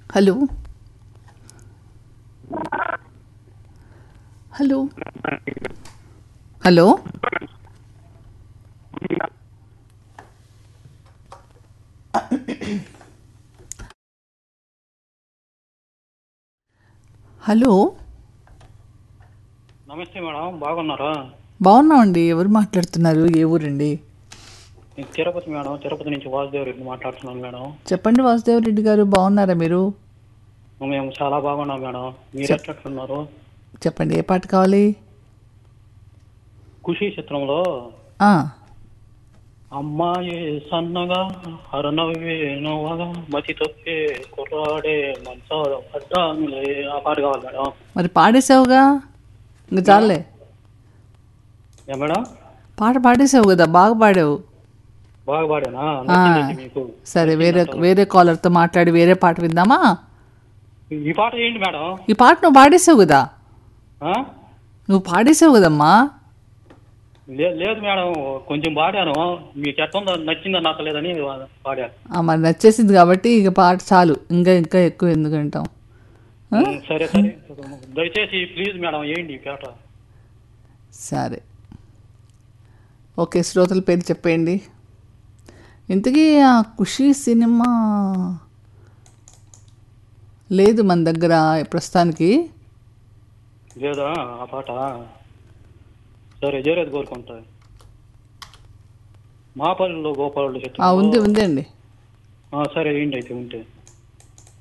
Hello hello hello hello నమస్తే madam బాగున్నారా బాగున్నామండి ఎవరు మాట్లాడుతున్నారు ఏ ఊరండి నేను తిరుపతి మేడం తిరుపతి నుంచి వాసుదేవ్ రెడ్డి మాట్లాడుతున్నాను మేడం చెప్పండి వాసుదేవ్ రెడ్డి గారు బాగున్నారా మీరు మేము చాలా బాగున్నాం మేడం మీరు ఎట్లున్నారు చెప్పండి ఏ పాట కావాలి ఖుషి చిత్రంలో ఆ, అమ్మాయి సన్నగా అరనవ్వే నవ్వగా మతి తప్పే కుర్రాడే మంచాడు పడ్డానులే ఆ పాట కావాలి మేడం మరి పాడేసావుగా ఇంక చాలే ఏ మేడం పాట పాడేసావు కదా బాగా పాడావు బాగా పాడేనా ఆ, నచ్చిందండి మీకు సరే వేరే వేరే కాలర్తో మాట్లాడి వేరే పాట విందామా ఈ పాట ఏంటి మేడం ఈ పాట నువ్వు పాడేసావు కదా ఆ? నువ్వు పాడేసావు కదమ్మా లే- లేదు మేడం కొంచెం పాడాను మీకు ఎట్టుందో నచ్చిందో నచ్చలేదని పాడాను ఆ, మరి నచ్చేసింది కాబట్టి ఇక పాట చాలు ఇంకా ఇంకా ఎక్కువ ఎందుకు వింటాం ఆ? ఉమ్, సరే సరే దయచేసి ప్లీజ్ మేడం ఏంటి ఈ పేట సరే ఓకే శ్రోతల పేరు చెప్పేయండి ఇంతకీ ఆ ఖుషి సినిమా లేదు మన దగ్గర ప్రస్తుతానికి లేదా ఆ పాట సరే జరేది కోరుకుంటా మా పల్లెలో గోపాలు ఆ, ఉంది ఉంది అండి సరే ఏంటి అయితే ఉంటే